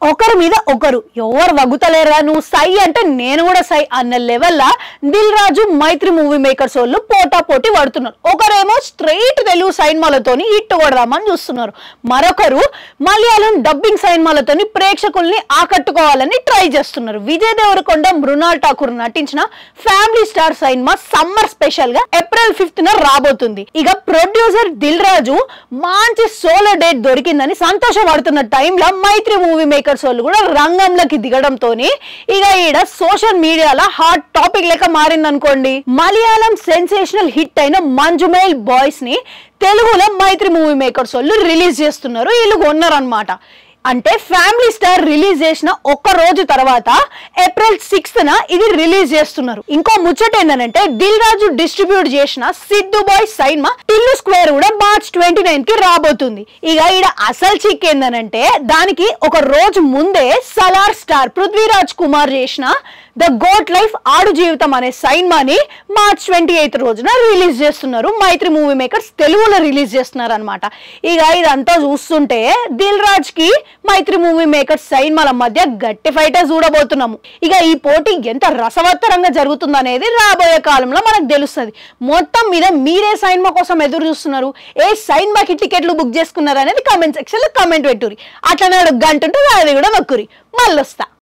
ఒకరి మీద ఒకరు ఎవరు వగ్గుతలేరా నువ్వు సై అంటే నేను కూడా సై అన్న లెవెల్లా దిల్ రాజు మైత్రి మూవీ మేకర్స్ వాళ్ళు పోటా పోటీ పడుతున్నారు ఒకరేమో స్ట్రైట్ తెలుగు సైన్మాలతోని హిట్ కొడదామని చూస్తున్నారు మరొకరు మలయాళం డబ్బింగ్ సైన్మాలతోని ప్రేక్షకుల్ని ఆకట్టుకోవాలని ట్రై చేస్తున్నారు విజయ్ దేవరకొండ మృణాల్ ఠాకూర్ నటించిన Family Star cinema summer special గా ఏప్రిల్ ఫిఫ్త్ న రాబోతుంది ఇక ప్రొడ్యూసర్ దిల్ రాజు మంచి సోలో డేట్ దొరికిందని సంతోషపడుతున్న టైంలో మైత్రి మూవీ మేకర్స్ వాళ్ళు కూడా రంగంలోకి దిగడంతో ఇక ఈడ సోషల్ మీడియాలో హాట్ టాపిక్ లెక్క మారిందనుకోండి మలయాళం సెన్సేషనల్ హిట్ అయిన మంజుమేల్ బాయ్స్ ని తెలుగులో మైత్రి మూవీ మేకర్స్ వాళ్ళు రిలీజ్ చేస్తున్నారు వీళ్ళు కొన్నారనమాట అంటే ఫ్యామిలీ స్టార్ రిలీజ్ చేసిన ఒక్క రోజు తర్వాత ఏప్రిల్ సిక్స్త్ న ఇది రిలీజ్ చేస్తున్నారు ఇంకో ముచ్చట ఏంటంటే దిల్ రాజు డిస్ట్రిబ్యూట్ చేసిన సిద్ధు బాయ్ సైన్మా టిల్లు స్క్వేర్ కూడా మార్చ్ ట్వంటీ నైన్ కి రాబోతుంది ఇక ఈడ అసలు చిక్ ఏందనంటే దానికి ఒక రోజు ముందే సలార్ స్టార్ పృథ్వీరాజ్ కుమార్ చేసిన the goat life Aadu Jeevitham అనే సైన్మాని మార్చ్ ట్వంటీ ఎయిత్ రోజున రిలీజ్ చేస్తున్నారు మైత్రి మూవీ మేకర్స్ తెలుగులో రిలీజ్ చేస్తున్నారు అనమాట ఇక ఇదంతా చూస్తుంటే దిల్ రాజ్ కి మైత్రి మూవీ మేకర్స్ సైన్మాల మధ్య గట్టి ఫైటే చూడబోతున్నాము ఇక ఈ పోటీ ఎంత రసవత్తరంగా జరుగుతుంది అనేది రాబోయే కాలంలో మనకు తెలుస్తుంది మొత్తం మీద మీరే సైన్మా కోసం ఎదురు చూస్తున్నారు ఏ సైన్మాకి టికెట్లు బుక్ చేసుకున్నారు అనేది కామెంట్ సెక్షన్ లో కామెంట్ పెట్టుర్రి అట్లనే గంట ఉంటుంది అది కూడా నొక్కురి మళ్ళొస్తా